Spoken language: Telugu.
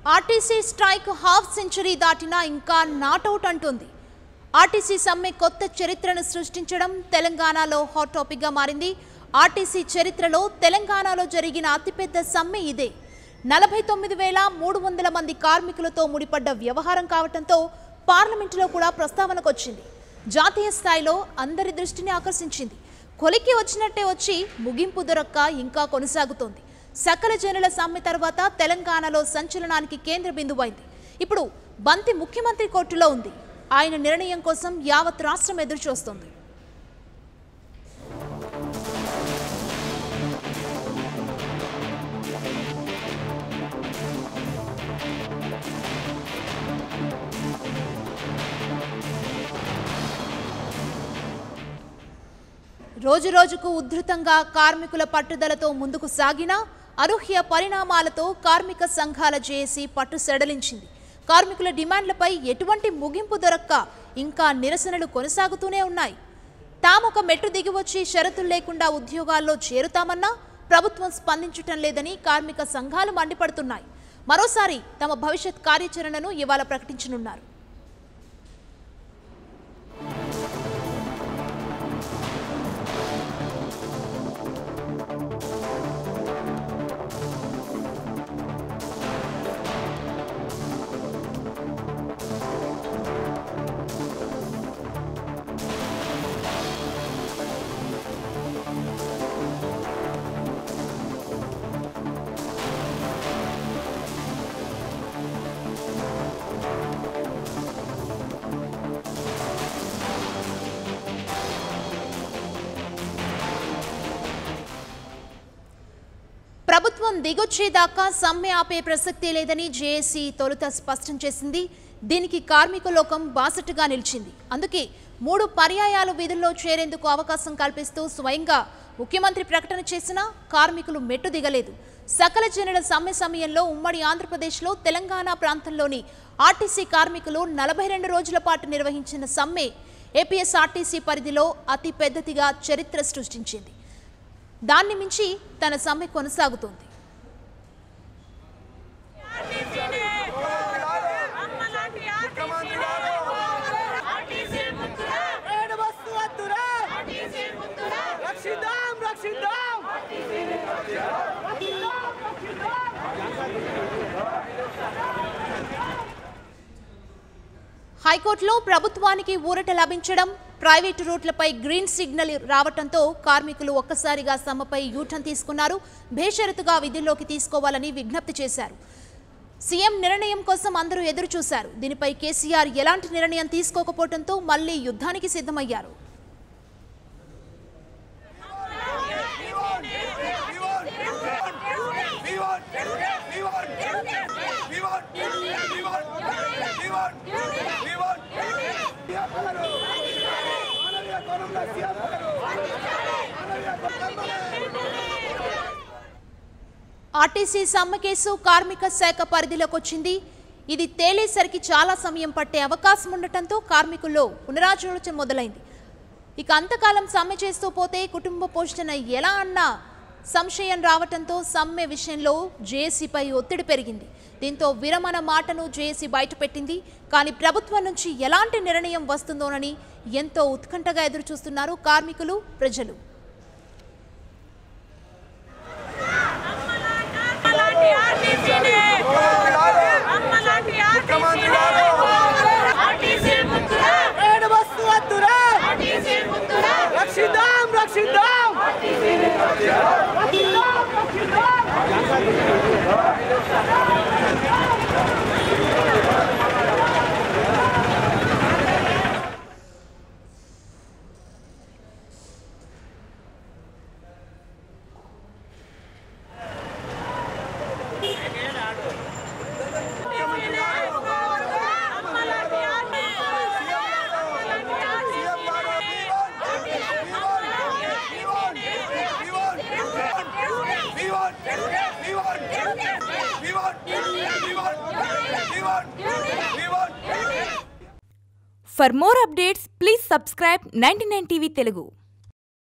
ఆర్టీసీ స్ట్రైక్ హాఫ్ సెంచరీ దాటినా ఇంకా నాటౌట్ అంటుంది ఆర్టీసీ సమ్మె కొత్త చరిత్రను సృష్టించడం తెలంగాణలో హాట్ టాపిక్గా మారింది ఆర్టీసీ చరిత్రలో తెలంగాణలో జరిగిన అతిపెద్ద సమ్మె ఇదే నలభై తొమ్మిది వేల మూడు వందల మంది కార్మికులతో ముడిపడ్డ వ్యవహారం కావడంతో పార్లమెంటులో కూడా ప్రస్తావనకొచ్చింది జాతీయ స్థాయిలో అందరి దృష్టిని ఆకర్షించింది కొలికి వచ్చినట్టే వచ్చి ముగింపు దొరక్క ఇంకా కొనసాగుతోంది సకల జనుల సమ్మె తర్వాత తెలంగాణలో సంచలనానికి కేంద్ర బిందువైంది ఇప్పుడు బంతి ముఖ్యమంత్రి కోర్టులో ఉంది ఆయన నిర్ణయం కోసం యావత్ రాష్ట్రం ఎదురు చూస్తోంది రోజు రోజుకు ఉధృతంగా కార్మికుల పట్టుదలతో ముందుకు సాగినా అనూహ్య పరిణామాలతో కార్మిక సంఘాల జేఏసీ పట్టు సెడలించింది కార్మికుల డిమాండ్లపై ఎటువంటి ముగింపు దొరక్క ఇంకా నిరసనలు కొనసాగుతూనే ఉన్నాయి తామొక మెట్టు దిగివచ్చి షరతులు లేకుండా ఉద్యోగాల్లో చేరుతామన్నా ప్రభుత్వం స్పందించటం లేదని కార్మిక సంఘాలు మండిపడుతున్నాయి మరోసారి తమ భవిష్యత్ కార్యాచరణను ఇవాళ ప్రకటించనున్నారు ప్రభుత్వం దిగొచ్చేదాకా సమ్మె ఆపే ప్రసక్తే లేదని జేఏసీ తొలుత స్పష్టం చేసింది దీనికి కార్మిక లోకం బాసటగా నిలిచింది అందుకే మూడు పర్యాయాలు విధుల్లో చేరేందుకు అవకాశం కల్పిస్తూ స్వయంగా ముఖ్యమంత్రి ప్రకటన చేసినా కార్మికులు మెట్టు దిగలేదు సకల జనుల సమ్మె సమయంలో ఉమ్మడి ఆంధ్రప్రదేశ్లో తెలంగాణ ప్రాంతంలోని ఆర్టీసీ కార్మికులు నలభై రెండు రోజుల పాటు నిర్వహించిన సమ్మె ఏపీఎస్ఆర్టీసీ పరిధిలో అతి పెద్దదిగా చరిత్ర సృష్టించింది దాన్ని మించి తన సమ్మె కొనసాగుతోంది ఏడు బస్సు వద్దురా రక్షిద్దాం రక్షిద్దాం హైకోర్టులో ప్రభుత్వానికి ఊరట లభించడం ప్రైవేటు రూట్లపై గ్రీన్ సిగ్నల్ రావడంతో కార్మికులు ఒక్కసారిగా సమ్మెపై యూటర్న్ తీసుకున్నారు బేషరతుగా విధుల్లోకి తీసుకోవాలని విజ్ఞప్తి చేశారు సీఎం నిర్ణయం కోసం అందరూ ఎదురు చూశారు దీనిపై కేసీఆర్ ఎలాంటి నిర్ణయం తీసుకోకపోవడంతో మళ్లీ యుద్ధానికి సిద్ధమయ్యారు ఆర్టీసీ సమ్మె కేసు కార్మిక శాఖ పరిధిలోకి వచ్చింది ఇది తేలేసరికి చాలా సమయం పట్టే అవకాశం ఉండటంతో కార్మికుల్లో పునరాలోచన మొదలైంది ఇక అంతకాలం సమ్మె చేస్తూ పోతే కుటుంబ పోషణ ఎలా అన్నా సంశయం రావటంతో సమ్మె విషయంలో జేఏసీపై ఒత్తిడి పెరిగింది దీంతో విరమణ మాటను జేఏసీ బయటపెట్టింది కానీ ప్రభుత్వం నుంచి ఎలాంటి నిర్ణయం వస్తుందోనని ఎంతో ఉత్కంఠగా ఎదురుచూస్తున్నారు కార్మికులు ప్రజలు అమ్మలాంటి ఆర్టీసీని అమ్మలాంటి ఆర్టీసీని ఆర్టీసీ ముద్దురా ఏడు బస్సు వద్దురా ఆర్టీసీ ముద్దురా రక్షిద్దాం రక్షిద్దాం అమ్మలాంటి For more updates, please subscribe 99 TV Telugu.